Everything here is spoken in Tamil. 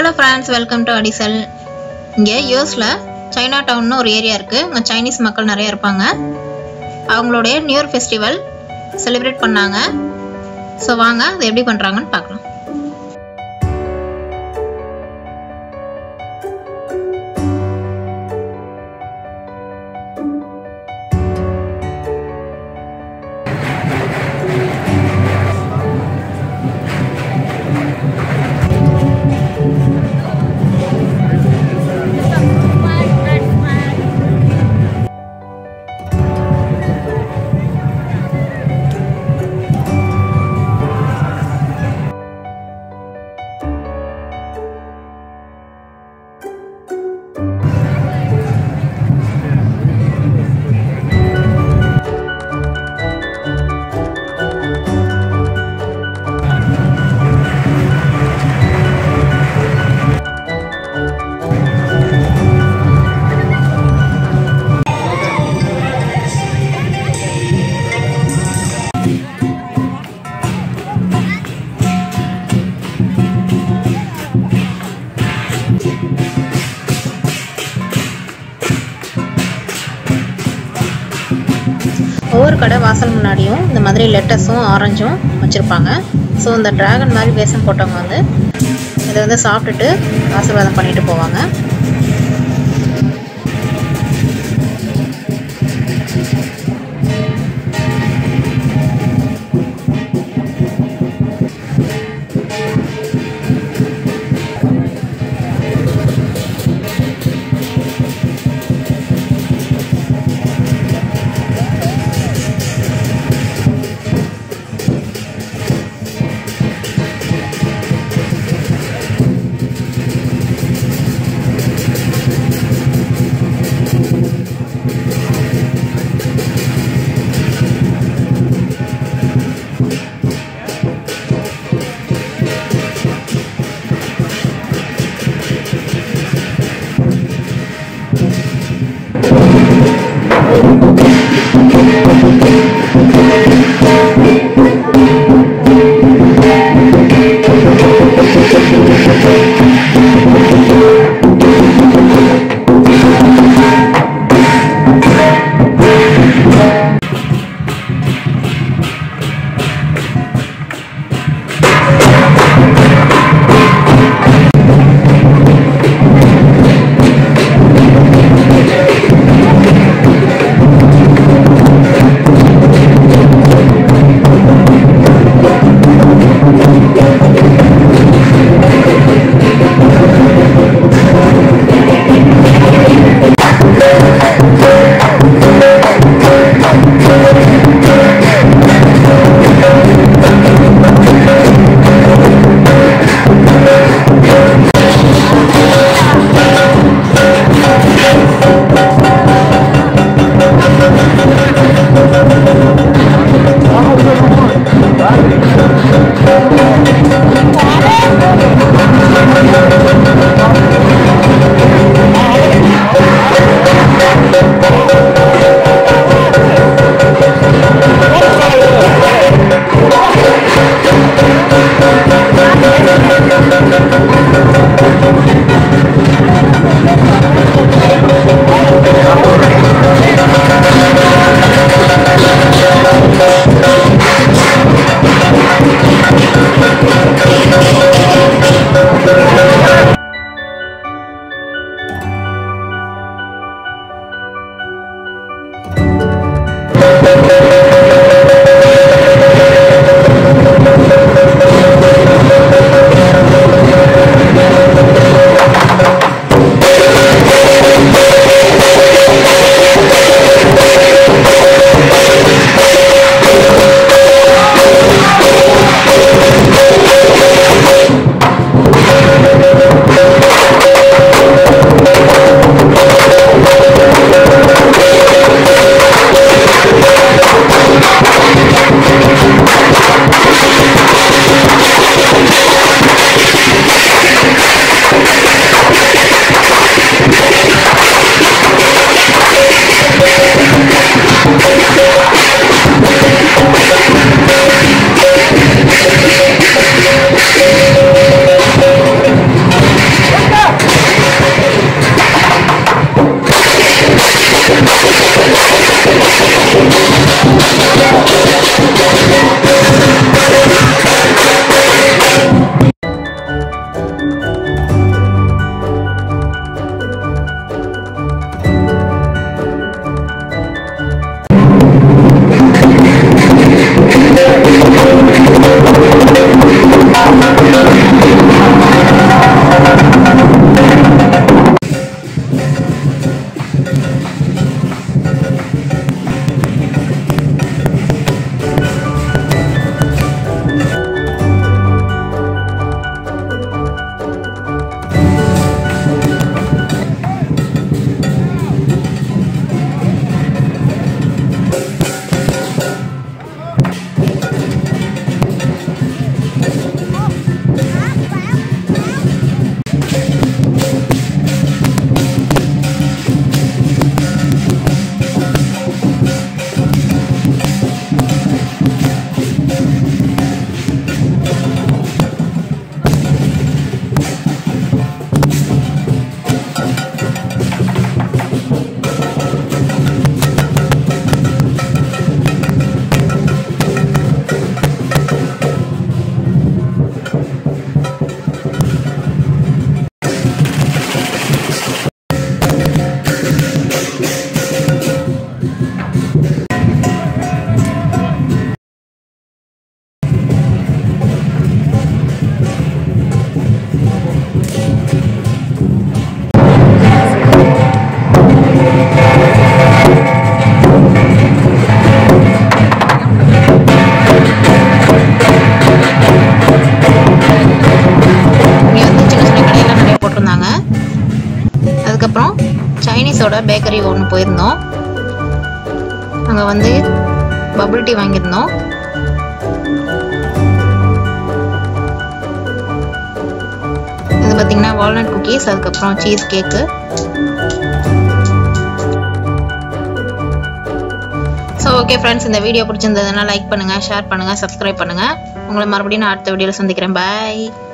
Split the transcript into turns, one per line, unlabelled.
ஹலோ ஃப்ரெண்ட்ஸ் வெல்கம் டு அடிசல் இங்கே யூஎஸில் சைனா டவுன்னு ஒரு ஏரியா இருக்குது அங்கே சைனீஸ் மக்கள் நிறைய இருப்பாங்க அவங்களுடைய நியூ இயர் ஃபெஸ்டிவல் செலிப்ரேட் பண்ணாங்க ஸோ வாங்க அது எப்படி பண்ணுறாங்கன்னு பார்க்கலாம் ஒவ்வொரு கடை வாசல் முன்னாடியும் இந்த மாதிரி லெட்டஸும் ஆரஞ்சும் வச்சுருப்பாங்க ஸோ இந்த டிராகன் மாதிரி வேஷம் போட்டவங்க வந்து இதை வந்து சாப்பிட்டுட்டு ஆசீர்வாதம் பண்ணிட்டு போவாங்க இங்கே வந்து சின்ன சின்ன கடையெல்லாம் நிறைய போட்டிருந்தாங்க அதுக்கப்புறம் சைனீஸோட பேக்கரி ஒன்று போயிருந்தோம் அங்கே வந்து பபிள் டீ வாங்கியிருந்தோம் இது பார்த்தீங்கன்னா வால்நட் குக்கீஸ் அதுக்கப்புறம் cheese cake so okay friends இந்த வீடியோ பிடிச்சிருந்ததுன்னா லைக் பண்ணுங்கள் ஷேர் பண்ணுங்கள் சப்ஸ்கிரைப் பண்ணுங்கள் உங்களை மறுபடியும் நான் அடுத்த வீடியோவில் சந்திக்கிறேன் பாய்